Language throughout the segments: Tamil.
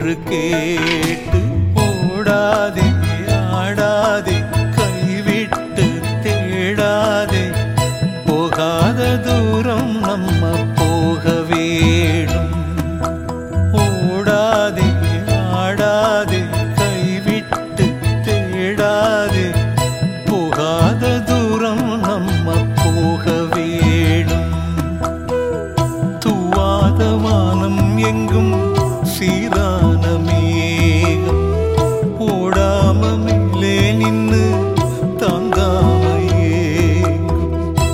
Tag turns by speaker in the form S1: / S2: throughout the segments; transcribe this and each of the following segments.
S1: என்று கேட்டு ஓடாதே ஆடாதே கைவிட்டு தேடாதே போகாத தூரம் நம்ம போக வேணும் ஓடாதே ஆடாதே கைவிட்டு தேடாதே போகாத தூரம் நம்ம போக வேணும் தூவாத வானம் எங்கும் சீரான மேகம் ஓடாம மேலே நின்னு தாங்காம ஏங்கும்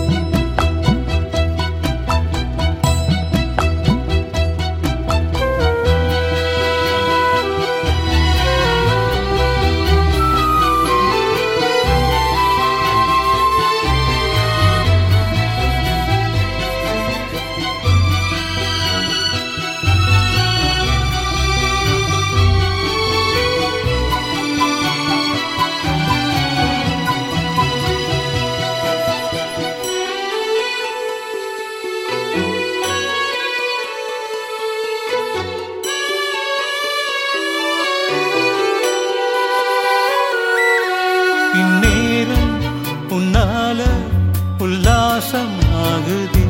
S1: இந்நேரம் உன்னால உல்லாசமாகுதே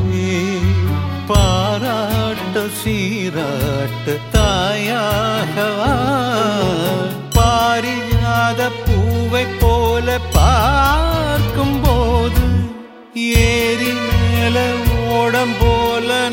S1: பாராட்ட சீராட்ட தாயாகவா பாரியாத பூவை போல பார்க்கும் போது ஏரி மேல ஓடம் போல